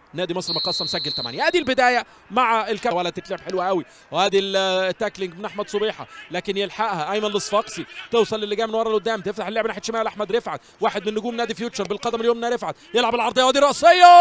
نادي مصر المقاصه مسجل 8 ادي البدايه مع الكره ولا تتلعب حلوه قوي وادي التاكلينج من احمد صبيحه لكن يلحقها ايمن الصفاقسي توصل للي جاي من ورا لقدام تفتح اللعب ناحيه شمال احمد رفعت واحد من نجوم نادي فيوتشر بالقدم اليمنى رفعت يلعب العرضيه وادي راسيه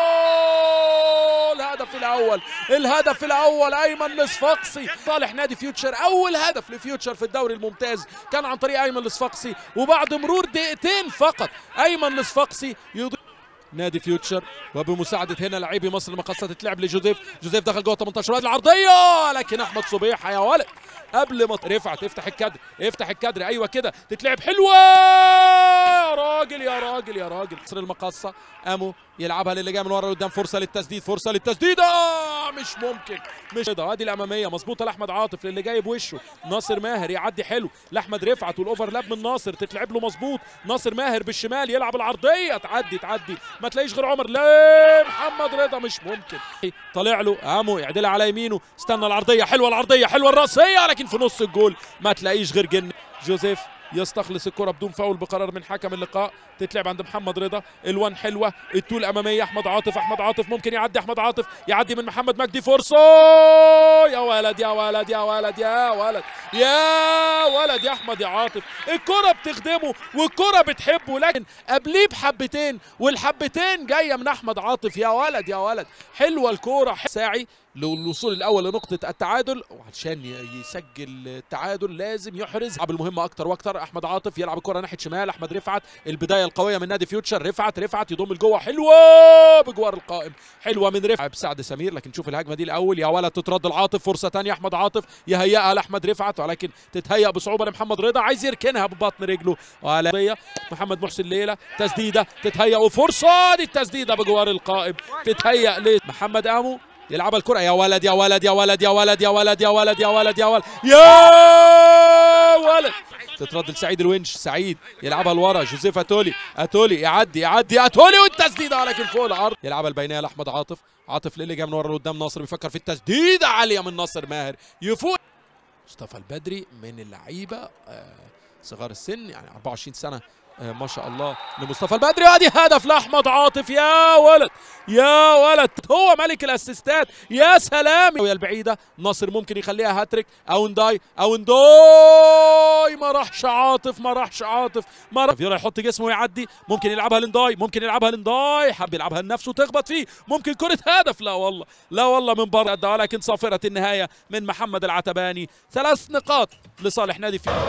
الهدف الاول الهدف الاول ايمن الصفاقسي صالح نادي فيوتشر اول هدف لفيوتشر في الدوري الممتاز كان عن طريق ايمن الصفاقسي وبعد مرور دقيقتين فقط ايمن الصفاقسي يضيف نادي فيوتشر وبمساعدة هنا لاعبي مصر المقاصة تتلعب لجوزيف جوزيف دخل جوه 18 وادي العرضية لكن احمد صبيحة يا ولد قبل ما رفعت افتح الكادر افتح الكادر ايوه كده تتلعب حلوة يا راجل يا راجل يا راجل مصر المقاصة قاموا يلعبها للي جاي من ورا لقدام فرصة للتسديد فرصة للتسديد آه مش ممكن مش ده ادي الامامية مظبوطة لاحمد عاطف للي جاي بوشه ناصر ماهر يعدي حلو لاحمد رفعت والاوفرلاب من ناصر تتلعب له مظبوط ناصر ماهر بالشمال يلعب العرضية تعدي تعدي ما تلاقيش غير عمر لا محمد رضا مش ممكن طالع له قاموا يعدلها على يمينه استنى العرضية حلوة العرضية حلوة الراسية لكن في نص الجول ما تلاقيش غير جن جوزيف يستخلص الكرة بدون فاول بقرار من حكم اللقاء تتلعب عند محمد رضا الوان حلوة التول أمامية أحمد عاطف أحمد عاطف ممكن يعدي أحمد عاطف يعدي من محمد مجدي فرصة يا ولد يا ولد يا ولد يا ولد يا ولد يا أحمد يا عاطف الكرة بتخدمه والكرة بتحبه لكن قبليه بحبتين والحبتين جاية من أحمد عاطف يا ولد يا ولد حلوة الكرة ساعي للوصول الاول لنقطه التعادل وعشان يسجل التعادل لازم يحرز يلعب المهمه اكتر واكتر احمد عاطف يلعب الكره ناحيه شمال احمد رفعت البدايه القويه من نادي فيوتشر رفعت رفعت يضم لجوه حلوه بجوار القائم حلوه من رفعت سعد سمير لكن شوف الهجمه دي الاول يا ولد تترد العاطف فرصه ثانيه احمد عاطف يهيئها لاحمد رفعت ولكن تتهيأ بصعوبه لمحمد رضا عايز يركنها ببطن رجله ولا محمد محسن ليلى تسديده تتهيأ وفرصه دي التسديده بجوار القائم تتهيأ لمحمد امو يلعبها الكرة يا ولد يا ولد يا ولد يا ولد يا ولد يا ولد يا ولد يا ولد يا ولد تترد لسعيد الونش سعيد يلعبها لورا جوزيف اتولي اتولي يعدي يعدي اتولي والتسديده لكن فوق الارض يلعبها البينيه لاحمد عاطف عاطف للي جاي من ورا لقدام ناصر بيفكر في التسديده عاليه من ناصر ماهر يفوق مصطفى البدري من اللعيبه صغار السن يعني 24 سنه ما شاء الله لمصطفى البدري وادي هدف لاحمد عاطف يا ولد يا ولد هو ملك الاسيستات يا سلام ويا البعيده ناصر ممكن يخليها هاتريك او نداي او نداي ما راحش عاطف ما راحش عاطف ما راح يرى يحط جسمه ويعدي ممكن يلعبها لنداي ممكن يلعبها لنداي حب يلعبها لنفسه تخبط فيه ممكن كره هدف لا والله لا والله من بره ولكن صافره النهايه من محمد العتباني ثلاث نقاط لصالح نادي فيه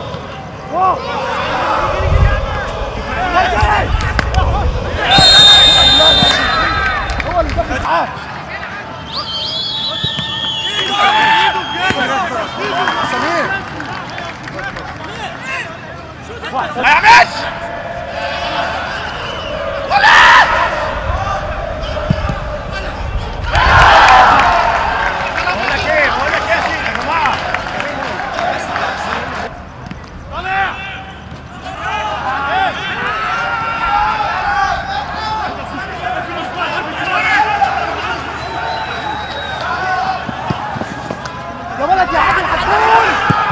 هو اللي دخل معاه سمير يا مش بقول لك ايه بقول لك ايه يا سيدي يا جماعه يا ولد يا عادل حسون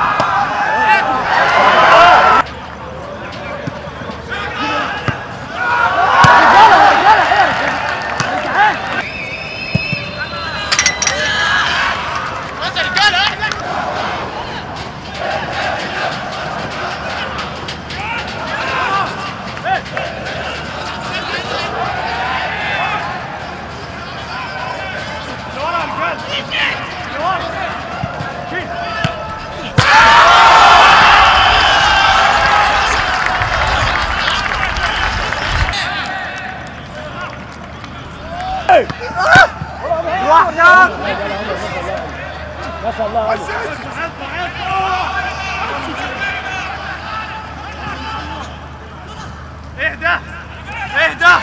اهدى اهدى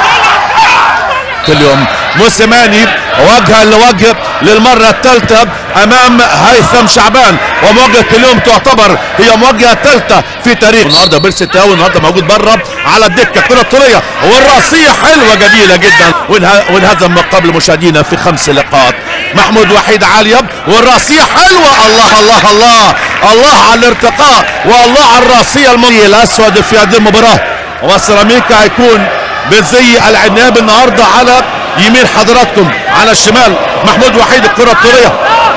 اليوم موسيماني وجها لوجه للمرة الثالثة امام هيثم شعبان ومواجهه اليوم تعتبر هي مواجهه ثالثه في تاريخ النهارده بيرسي تاو النهارده موجود بره على الدكه كره الطوليه والراسيه حلوه جميله جدا وانه- وانهزم من قبل مشاهدينا في خمس لقاءات محمود وحيد عالية والراسيه حلوه الله الله الله الله على الارتقاء والله على الراسيه المصري الاسود في هذه المباراه وسيراميكا هيكون بزي العناب النهارده على يمين حضراتكم على الشمال محمود وحيد الكره الطوليه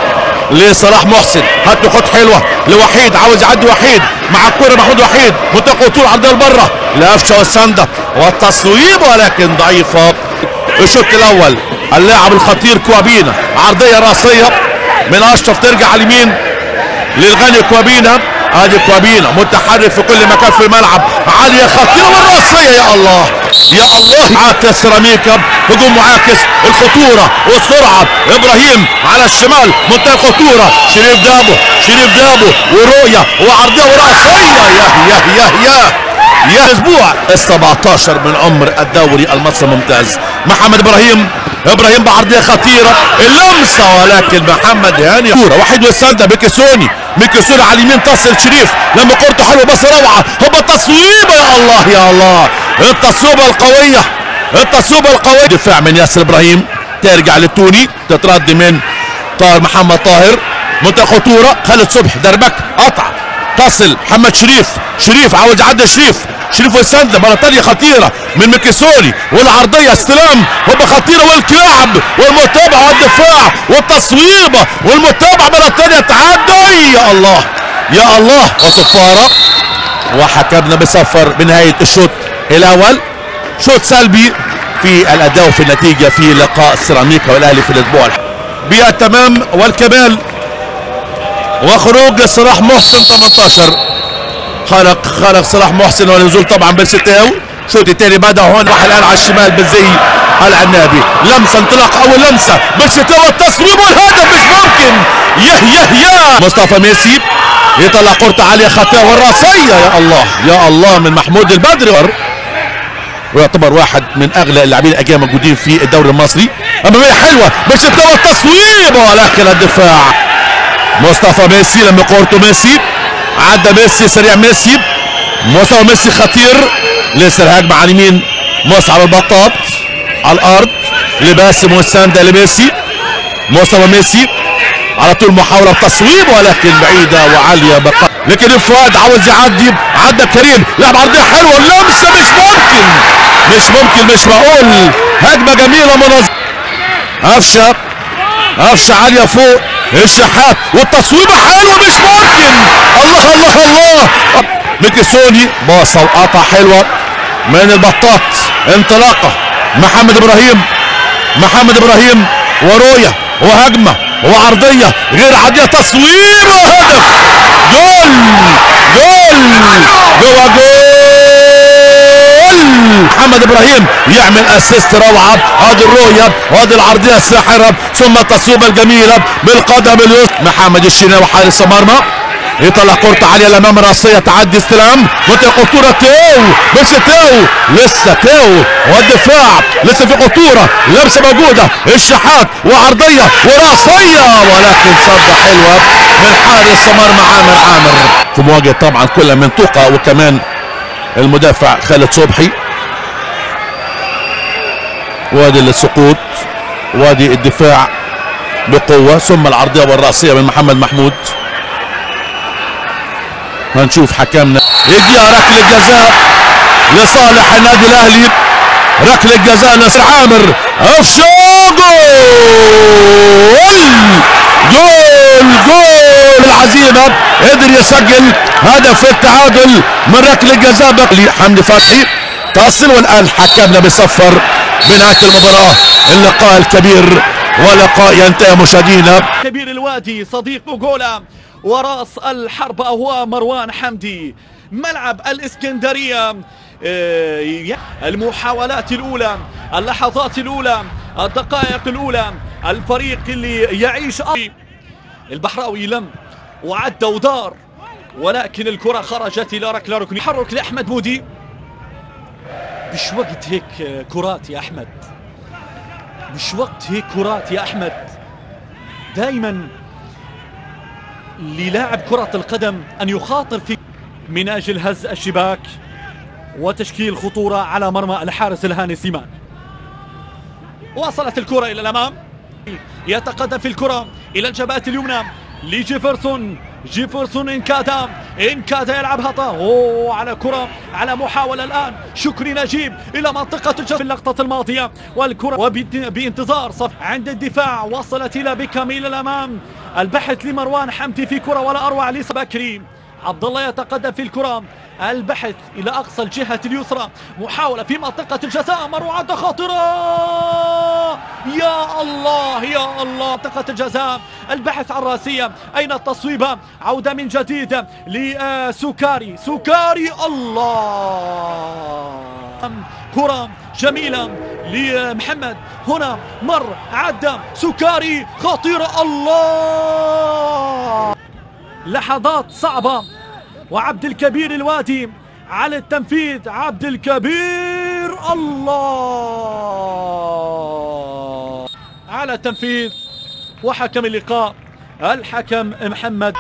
لصلاح محسن هات له خط حلوه لوحيد عاوز يعدي وحيد مع الكره محمود وحيد منطقه طول عرضيه لبره لقفشه والسنده والتصويب ولكن ضعيفه الشوط الاول اللاعب الخطير كوابينا عرضيه راسيه من اشرف ترجع على اليمين للغني كوابينا ادي كوابينا متحرك في كل مكان في الملعب عاليه خطيره والراسيه يا الله يا الله عاكس سيراميكا هجوم معاكس الخطوره والسرعه ابراهيم على الشمال منتهى الخطوره شريف دابو شريف دابو ورؤيه وعرضيه وراسيه يا يا يا يا يا اسبوع ال 17 من عمر الدوري المصري الممتاز محمد ابراهيم ابراهيم بعرضيه خطيره اللمسه ولكن محمد هاني كوره واحد والسنده ميكيسوني ميكيسوني على اليمين تصل شريف لما كورته حلوه بس روعه هو تصويبه يا الله يا الله التصويبه القويه التصويبه القويه دفاع من ياسر ابراهيم ترجع للتوني تترد من طاهر محمد طاهر منطقه خطوره خالد صبحي دربك قطع تصل محمد شريف شريف عاوز يعدي شريف شريف والسند مره ثانيه خطيره من ميكيسوني والعرضيه استلام هوبا خطيره والكعب والمتابعه والدفاع والتصويبه والمتابعه مره ثانيه تعدي يا الله يا الله وصفاره وحكمنا بصفر بنهايه الشوط الاول شوط سلبي في الاداء وفي النتيجه في لقاء سيراميكا والاهلي في الاسبوع الح- بالتمام والكمال وخروج صلاح محسن 18 خرج خرج صلاح محسن والنزول طبعا بالستاو الشوط الثاني بدا هون راح الان على الشمال بالزي العنابي لمسه انطلاق اول لمسه بالشتاء والتصويب والهدف مش ممكن يه يه يا مصطفى ميسي يطلع كرة عالية خطيرة والراسية يا الله يا الله من محمود البدري ويعتبر واحد من اغلى اللاعبين الاجانب موجودين في الدوري المصري امامية حلوة بالشتاء والتصويب ولكن الدفاع مصطفى ميسي لما كورته ميسي عدى ميسي سريع ميسي مصطفى ميسي خطير لسه الهجمة على اليمين مصعب البطاط على الارض لباسم والسانده لميسي مصطفى ميسي على طول محاولة تصويب ولكن بعيدة وعالية بقى لكن فؤاد عاوز يعدي عدى كريم لعب عرضية حلوة اللمسة مش ممكن مش ممكن مش معقول هجمة جميلة منظمة قفشة قفشة عالية فوق الشحات والتصويبة حلوة مش ممكن الله الله الله ميكيسوني باصة وقطع حلوة من البطاط انطلاقة محمد ابراهيم محمد ابراهيم ورؤية وهجمة وعرضية غير عادية تصوير وهدف جول جول جوا جول محمد ابراهيم يعمل اسيست روعه هذه الرؤيه وهذه العرضيه الساحره ثم التصويبه الجميله بالقدم اليسرى محمد الشناوي حارس مرمى يطلع كرة عالية الأمام راسية تعدي استلام منطقة خطورة تاو مش تاو لسه تاو والدفاع لسه في خطورة لمسة موجودة الشحات وعرضية وراسية ولكن صدة حلوة من حارس مرمى عامر عامر في مواجهة طبعا كل من توقع وكمان المدافع خالد صبحي وادي السقوط وادي الدفاع بقوة ثم العرضية والرأسية من محمد محمود هنشوف حكمنا يديها ركلة جزاء لصالح النادي الاهلي ركلة جزاء نصر عامر افشو جول جول جول العزيمة قدر يسجل هدف التعادل من ركلة جزاء بقلي حمدي فتحي تصل والان حكمنا بصفر بنهاية المباراة اللقاء الكبير ولقاء ينتهي مشاهدينا كبير الوادي صديق جولا وراس الحرب هو مروان حمدي ملعب الإسكندرية آه، المحاولات الأولى اللحظات الأولى الدقائق الأولى الفريق اللي يعيش البحراوي لم وعدى ودار ولكن الكرة خرجت إلى ركلة ركنية تحرك لأحمد مودي مش وقت هيك كرات يا أحمد مش وقت هيك كرات يا أحمد دائما للاعب كرة القدم أن يخاطر في من أجل هز الشباك وتشكيل خطورة على مرمى الحارس الهاني سيمان وصلت الكرة إلى الأمام يتقدم في الكرة إلى الجبهة اليمنى لجيفرسون جيفرسون إن كاد إن كاد يلعب هطا أوه على كرة على محاولة الآن شكري نجيب إلى منطقة الجزاء في اللقطة الماضية والكرة وبانتظار صف عند الدفاع وصلت إلى بكم إلى الأمام البحث لمروان حمدي في كرة ولا أروع لسبكري عبد الله يتقدم في الكرة البحث إلى أقصى الجهة اليسرى محاولة في منطقة الجزاء مروعة خاطرة يا الله يا الله منطقة الجزاء البحث عن راسية أين التصويبة عودة من جديد لسكاري سكاري الله كرة جميلة لمحمد هنا مر عدى سكاري خطيرة الله لحظات صعبة وعبد الكبير الوادي على التنفيذ عبد الكبير الله على التنفيذ وحكم اللقاء الحكم محمد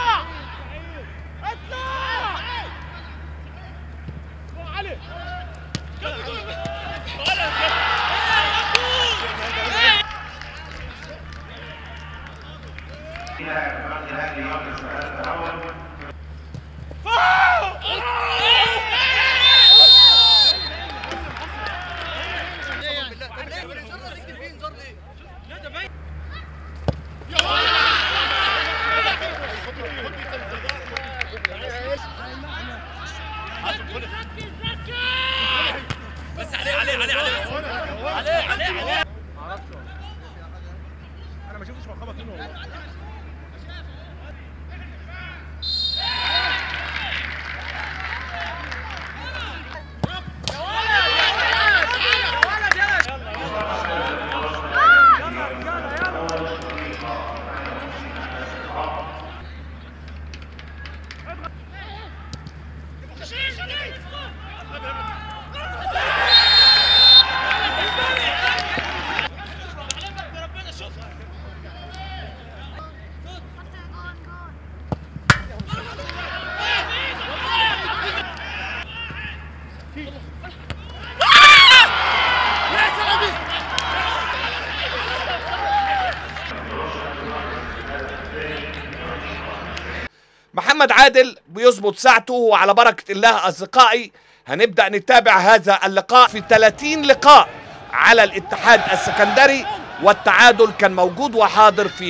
محمد عادل بيظبط ساعته وعلى بركة الله أصدقائي هنبدأ نتابع هذا اللقاء في 30 لقاء على الاتحاد السكندري والتعادل كان موجود وحاضر في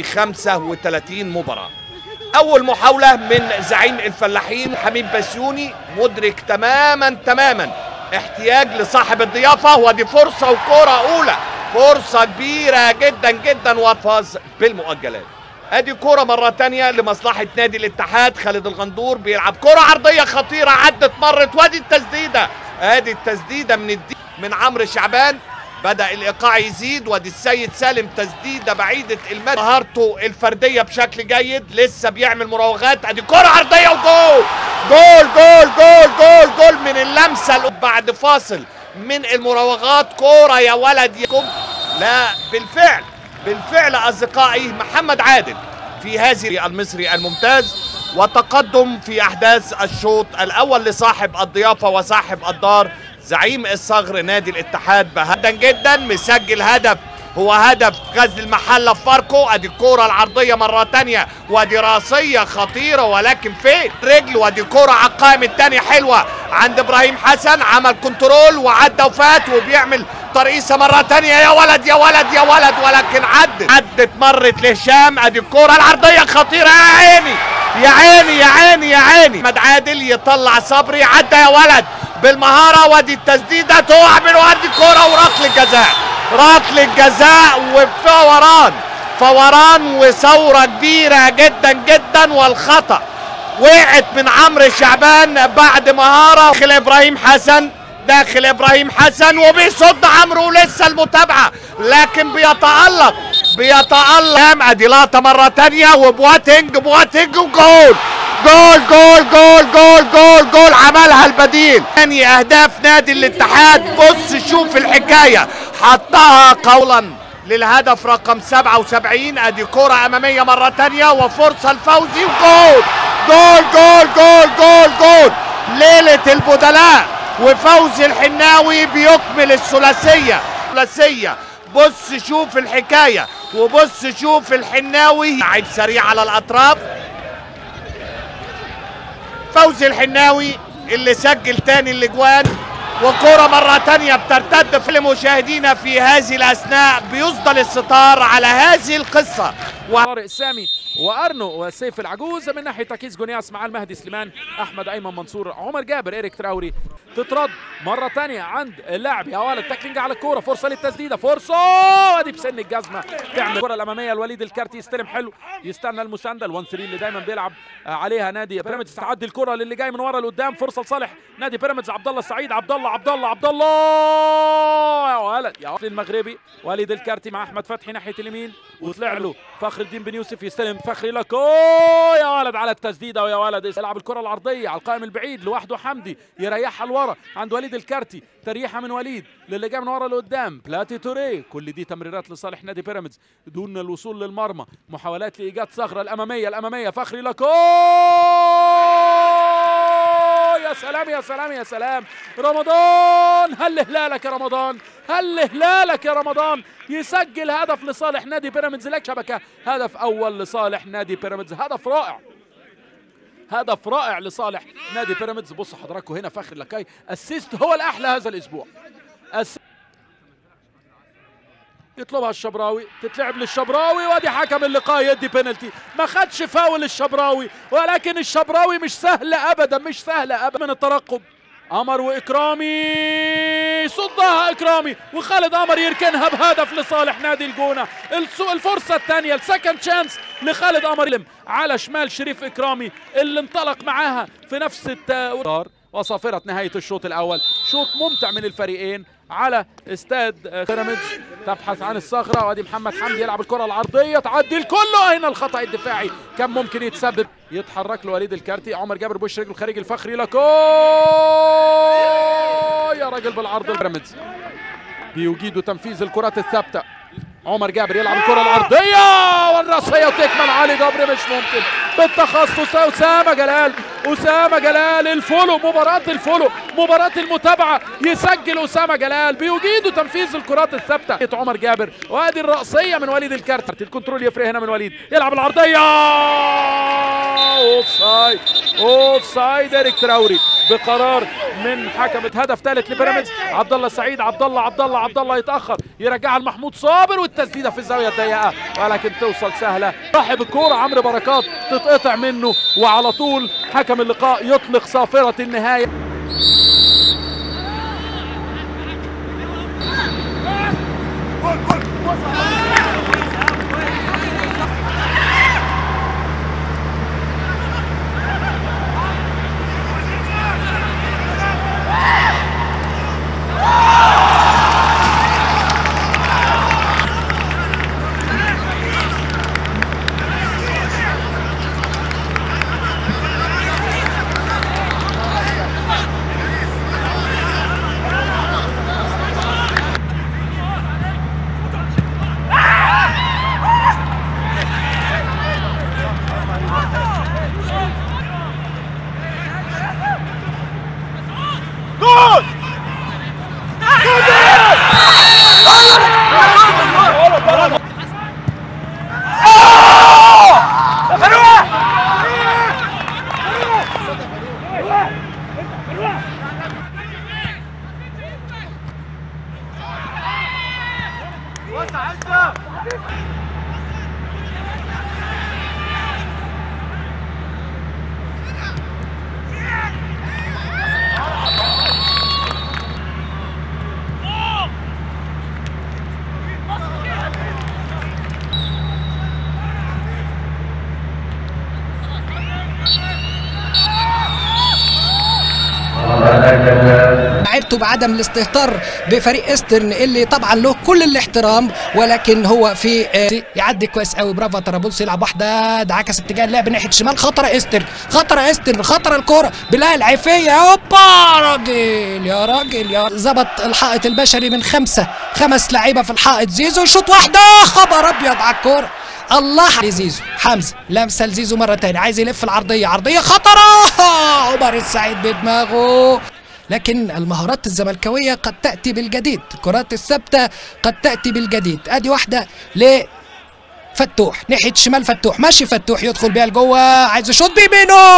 35 مباراة أول محاولة من زعيم الفلاحين حميد بسيوني مدرك تماما تماما احتياج لصاحب الضيافة ودي فرصة وكرة أولى فرصة كبيرة جدا جدا وفاز بالمؤجلات ادي كرة مرة تانية لمصلحة نادي الاتحاد خالد الغندور بيلعب كرة عرضية خطيرة عدت مرت وادي التسديدة ادي التسديدة من الدي من عمرو شعبان بدأ الإيقاع يزيد وادي السيد سالم تسديدة بعيدة المدى مهارته الفردية بشكل جيد لسه بيعمل مراوغات ادي كرة عرضية وجول جول جول جول جول جول من اللمسة اللي بعد فاصل من المراوغات كرة يا ولد يكم لا بالفعل بالفعل أصدقائي محمد عادل في هذه المصري الممتاز وتقدم في أحداث الشوط الأول لصاحب الضيافة وصاحب الدار زعيم الصغر نادي الاتحاد بهدا جدا مسجل هدف هو هدف غزل المحله في فاركو ادي الكوره العرضيه مره تانية وادي راسيه خطيره ولكن فين رجل وادي كوره على القائم التاني حلوه عند ابراهيم حسن عمل كنترول وعدى وفات وبيعمل ترقيصه مره تانية يا ولد يا ولد يا ولد ولكن عدت عدت مرت لهشام ادي الكوره العرضيه خطيره يا عيني يا عيني يا عيني يا عيني احمد عادل يطلع صبري عدى يا ولد بالمهاره وادي التسديده تقع من وادي الكوره وركله جزاء ركله جزاء وفوران فوران وثوره كبيره جدا جدا والخطا وقعت من عمرو شعبان بعد مهاره داخل ابراهيم حسن داخل ابراهيم حسن وبيصد عمرو ولسه المتابعه لكن بيتالق بيتالق ادي لقطه مره تانية وبواتنج بواتنج وجول جول جول جول جول جول جول عملها البديل ثاني اهداف نادي الاتحاد بص شوف الحكايه حطها قولا للهدف رقم 77 ادي كرة امامية مرة تانية وفرصة لفوزي وجول جول جول جول جول جول ليلة البدلاء وفوزي الحناوي بيكمل الثلاثية ثلاثية بص شوف الحكاية وبص شوف الحناوي لعب سريع على الاطراف فوزي الحناوي اللي سجل تاني الاجوان وكرة مرة تانية بترتد في مشاهدينا في هذه الأثناء بيصدر الستار على هذه القصة و... طارق سامي وارنو وسيف العجوز من ناحيه تركيز جونياس مع المهدي سليمان احمد ايمن منصور عمر جابر ايريك تراوري تترد مره ثانيه عند اللاعب يا ولد تاكلينج على الكوره فرصه للتسديده فرصه وادي بسن الجزمه تعمل الكره الاماميه الوليد الكارتي يستلم حلو يستنى المسانده ال1 3 اللي دايما بيلعب عليها نادي بيراميدز تعدي الكره للي جاي من ورا لقدام فرصه لصالح نادي بيراميدز عبد الله السعيد عبد الله عبد الله عبد الله يا ولد يا ولد المغربي وليد الكارتي مع احمد فتحي ناحيه اليمين وطلع له فخر الدين بن يوسف يستلم فخري لك أوه يا ولد على التسديده ويا ولد يلعب الكره العرضيه على القائم البعيد لوحده حمدي يريحها لورا عند وليد الكارتي تريحه من وليد للي جاي من ورا لقدام بلاتي توري كل دي تمريرات لصالح نادي بيراميدز دون الوصول للمرمى محاولات لايجاد ثغره الاماميه الاماميه فخري لك أوه يا سلام يا سلام يا سلام رمضان هل هلالك يا رمضان هل هلالك يا رمضان يسجل هدف لصالح نادي بيراميدز لك شبكه هدف اول لصالح نادي بيراميدز هدف رائع هدف رائع لصالح نادي بيراميدز بصوا حضراتكم هنا فخر لكاي اسيست هو الاحلى هذا الاسبوع أس... يطلبها الشبراوي تتلعب للشبراوي وادي حكم اللقاء يدي بينالتي ما خدش فاول الشبراوي ولكن الشبراوي مش سهل ابدا مش سهل ابدا من الترقب قمر واكرامي صدها اكرامي وخالد قمر يركنها بهدف لصالح نادي الجونه الفرصه الثانيه السكند شانس لخالد قمر على شمال شريف اكرامي اللي انطلق معاها في نفس التار وصافره نهايه الشوط الاول شوط ممتع من الفريقين على استاد بيراميدز تبحث عن الصخره وادي محمد حمدي يلعب الكره العرضيه تعدي الكل هنا الخطا الدفاعي كان ممكن يتسبب يتحرك له وليد الكارتي عمر جابر بوش رجله خارج الفخري لك يا راجل بالعرض بيراميدز بيجيدوا تنفيذ الكرات الثابته عمر جابر يلعب الكره العرضيه والراسيه وتكمل علي جبر مش ممكن بالتخصص اسامه جلال اسامه جلال الفولو مباراه الفولو مباراه المتابعه يسجل اسامه جلال بيجيدوا تنفيذ الكرات الثابته عمر جابر وادي الراسيه من وليد الكارت الكنترول يفرق هنا من وليد يلعب العرضيه اوف سايد اوف سايد اريك تراوري بقرار من حكمة هدف ثالث لبيراميدز عبد الله السعيد عبد الله عبد الله عبد الله يتاخر يرجعها لمحمود صابر والتسديده في الزاويه الضيقه ولكن توصل سهله صاحب الكوره عمرو بركات تتقطع منه وعلى طول حكم اللقاء يطلق صافره النهايه لعيبته بعدم الاستهتار بفريق ايسترن اللي طبعا له كل الاحترام ولكن هو في آه، يعدي كويس قوي برافو طرابلس يلعب واحده ده عكس اتجاه اللعب ناحيه الشمال خطر ايسترن خطر ايسترن خطر الكوره بلال عفيه هوبا راجل يا راجل يا ظبط الحائط البشري من خمسه خمس لعيبه في الحائط زيزو يشوط واحده خبر ابيض على الكوره الله على زيزو حمزه لمسه لزيزو مره تانية عايز يلف العرضيه عرضيه خطره عمر السعيد بدماغه لكن المهارات الزملكاويه قد تاتي بالجديد الكرات الثابته قد تاتي بالجديد ادي واحده ل فتوح ناحيه شمال فتوح ماشي فتوح يدخل بيها لجوه عايز يشوط بيمينه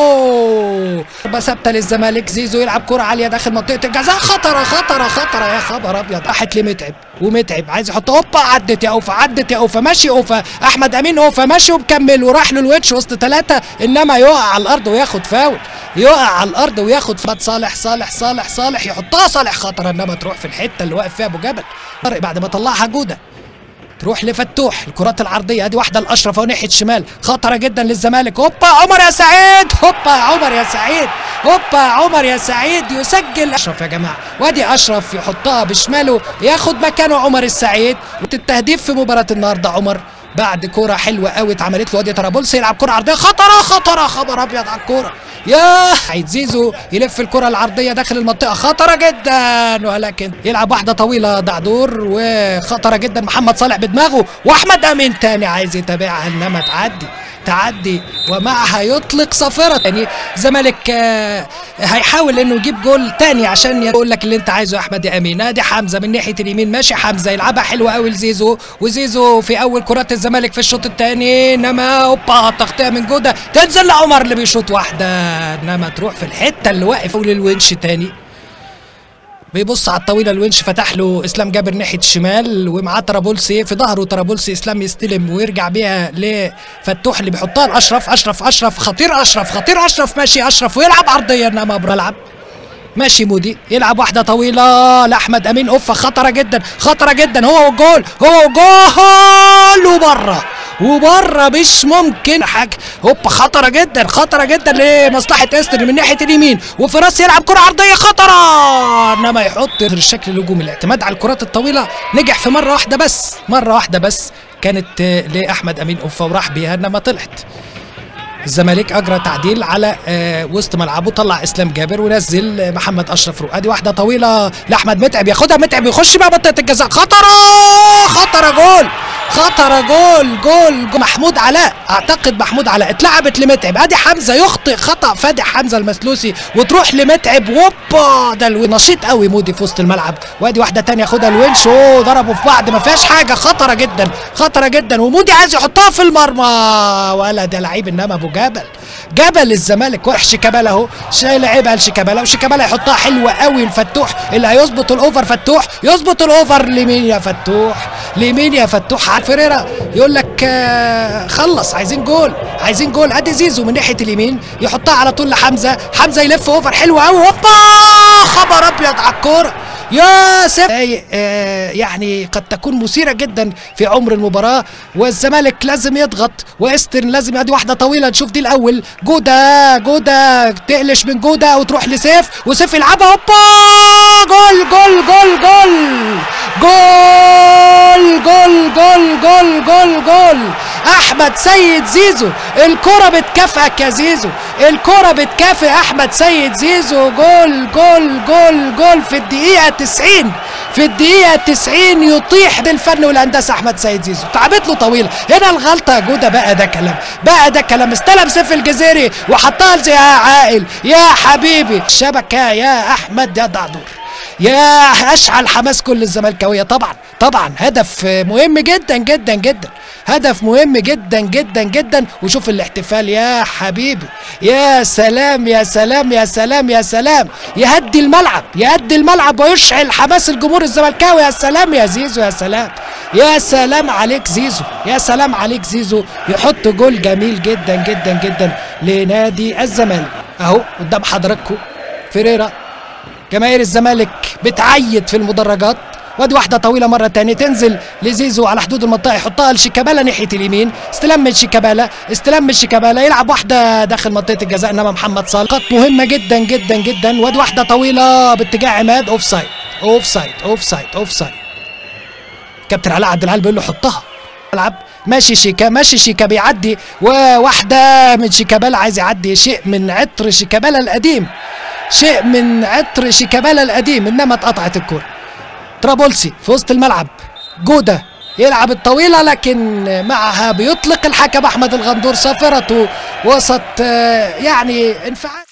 ضربه ثابته للزمالك زيزو يلعب كره عاليه داخل منطقه الجزاء خطره خطره خطره يا خبر ابيض راحت لمتعب ومتعب عايز يحط اوبا عدت يا اوفا عدت يا اوفا ماشي اوفا احمد امين اوفا ماشي ومكمل وراح له الويتش وسط ثلاثه انما يقع على الارض وياخد فاول يقع على الارض وياخد فات صالح صالح صالح صالح يحطها صالح خطره انما تروح في الحته اللي واقف فيها ابو جبل طارق بعد ما طلعها جوده تروح لفتوح الكرات العرضيه ادي واحده الاشرف اهو ناحيه شمال خطره جدا للزمالك هوبا عمر يا سعيد هوبا عمر يا سعيد هوبا عمر يا سعيد يسجل اشرف يا جماعه وادي اشرف يحطها بشماله ياخد مكانه عمر السعيد التهديف في مباراه النهارده عمر بعد كرة حلوة قوي اتعملت له وادي طرابلس يلعب كرة عرضية خطرة خطرة خبر ابيض على الكرة يا عيد زيزو يلف الكرة العرضية داخل المنطقة خطرة جدا ولكن يلعب واحدة طويلة دعدور وخطرة جدا محمد صالح بدماغه واحمد امين تاني عايز يتابعها انما تعدي تعدي ومعها يطلق صافرة يعني زمالك آه، هيحاول انه يجيب جول تاني عشان يقول لك اللي انت عايزه يا احمد يا امين ادي حمزه من ناحيه اليمين ماشي حمزه يلعبها حلوه قوي لزيزو وزيزو في اول كرات الزمالك في الشوط الثاني انما هوبا تغطيه من جوده تنزل لعمر اللي بيشوط واحده انما تروح في الحته اللي واقف للونش تاني بيبص على الطويله الونش فتح له اسلام جابر ناحيه الشمال ومعاه طرابلسي في ظهره طرابلسي اسلام يستلم ويرجع بيها لفتوح اللي بيحطها لاشرف اشرف اشرف خطير اشرف خطير اشرف ماشي اشرف ويلعب عرضيه انما بلعب ماشي مودي يلعب واحده طويله لاحمد امين اوفا خطره جدا خطره جدا هو والجول هو والجول وبره وبره مش ممكن حاجه هوبا خطره جدا خطره جدا لمصلحه استر من ناحيه اليمين وفراس يلعب كره عرضيه خطره انما يحط الشكل الهجومي الاعتماد على الكرات الطويله نجح في مره واحده بس مره واحده بس كانت آه، لاحمد امين اوفا وراح بيها انما طلعت الزمالك اجرى تعديل على آه وسط ملعبه طلع اسلام جابر ونزل آه، محمد اشرف روق ادي واحده طويله لاحمد متعب ياخدها متعب يخش بقى منطقه الجزاء خطره خطره جول خطره جول جول, جول محمود علاء اعتقد محمود علاء اتلعبت لمتعب ادي حمزه يخطئ خطا فادح حمزه المسلوسي وتروح لمتعب ووبا ده الو- نشيط قوي مودي في وسط الملعب وادي واحده تانية ياخدها الونش اوه ضربوا في بعض ما فيهاش حاجه خطره جدا خطره جدا ومودي عايز يحطها في المرمى ولا ده لعيب انما ابو جبل جبل الزمالك وحش شيكابالا اهو شايل لعيبها لشيكابالا وشيكابالا يحطها حلوه قوي الفتوح اللي هيظبط الاوفر فتوح يظبط الاوفر لمين يا فتوح لمين يا فتوح على فيريرا يقول لك آه، خلص عايزين جول عايزين جول ادي زيزو من ناحيه اليمين يحطها على طول لحمزه حمزه يلف اوفر حلو قوي هوبا خبر ابيض على الكوره يا سيف آه يعني قد تكون مثيره جدا في عمر المباراه والزمالك لازم يضغط واسترن لازم ادي واحده طويله نشوف دي الاول جوده جوده تقلش من جوده وتروح لسيف وسيف يلعبها هوبا جول جول جول جول جول جول جول جول جول جول احمد سيد زيزو الكره بتكافئك يا زيزو الكره بتكافئ احمد سيد زيزو جول جول جول جول في الدقيقه 90 في الدقيقه 90 يطيح بالفن والهندسه احمد سيد زيزو تعبت له طويله هنا الغلطه يا جوده بقى ده كلام بقى ده كلام استلم سيف الجزيري وحطها لزي يا عائل يا حبيبي الشبكه يا احمد يا دعدور يا اشعل حماس كل الزملكاويه طبعا طبعا هدف مهم جدا جدا جدا هدف مهم جدا جدا جدا وشوف الاحتفال يا حبيبي يا سلام يا سلام يا سلام يا سلام يهدي الملعب يهدي الملعب ويشعل حماس الجمهور الزملكاوي يا سلام يا زيزو يا سلام يا سلام عليك زيزو يا سلام عليك زيزو يحط جول جميل جدا جدا جدا لنادي الزمالك اهو قدام حضراتكم فيريرا جماهير الزمالك بتعيد في المدرجات وادي واحده طويله مره تانية تنزل لزيزو على حدود المنطقه يحطها لشيكابالا ناحيه اليمين استلام من شيكابالا استلام من شيكابالا يلعب واحده داخل منطقه الجزاء انما محمد صالح خط مهمه جدا جدا جدا وادي واحده طويله باتجاه عماد اوف سايد اوف سايد اوف سايد اوف سايد كابتن علاء عبد العال بيقول له حطها العب ماشي شيكا ماشي شيكا بيعدي وواحده من شيكابالا عايز يعدي شيء من عطر شيكابالا القديم شيء من عطر شيكابالا القديم انما اتقطعت الكره ترابولسي في وسط الملعب جوده يلعب الطويله لكن معها بيطلق الحكم احمد الغندور صافرته وسط آه، يعني انفعال